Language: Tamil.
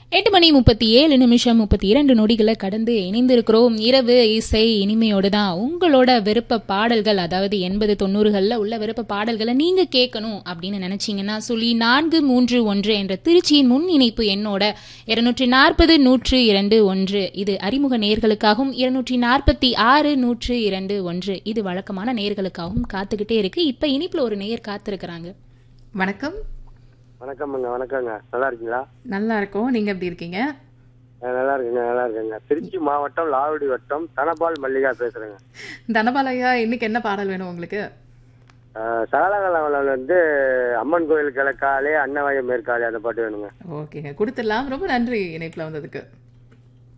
எட்டு மணி முப்பத்தி ஏழு நிமிஷம் முப்பத்தி இரண்டு நொடிகளை கடந்து இணைந்திருக்கிறோம் இரவு இசை இனிமையோடு தான் உங்களோட விருப்ப பாடல்கள் அதாவது எண்பது தொண்ணூறுகளில் உள்ள விருப்ப பாடல்களை நீங்க கேட்கணும் அப்படின்னு நினைச்சீங்கன்னா சொல்லி நான்கு மூன்று ஒன்று என்ற திருச்சியின் முன் இணைப்பு எண்ணோட இருநூற்றி நாற்பது நூற்று இரண்டு ஒன்று இது அறிமுக நேர்களுக்காகவும் இருநூற்றி நாற்பத்தி ஆறு நூற்று இரண்டு ஒன்று இது வழக்கமான நேர்களுக்காகவும் காத்துக்கிட்டே இருக்கு இப்ப இனிப்புல ஒரு நேயர் காத்திருக்கிறாங்க வணக்கம் வணக்கம்ங்க வணக்கங்க நல்லா இருக்கீங்களா நல்லா இருக்கோம் நீங்க எப்படி இருக்கீங்க அஹ் நல்லா இருக்குங்க நல்லா இருக்குங்க திருச்சி மாவட்டம் லாவடி வட்டம் தனபால் மல்லிகா பேசுறேங்க தனபாலையா இன்னைக்கு என்ன பாடல் வேணும் உங்களுக்கு அஹ் சகலகலவனில் வந்து அம்மன் கோயில் கிழக்காலே அன்னவயம் மேற்காலே அந்த பாட்டு வேணுங்க ஓகேங்க கொடுத்துடலாம் ரொம்ப நன்றி இணைப்புல வந்ததுக்கு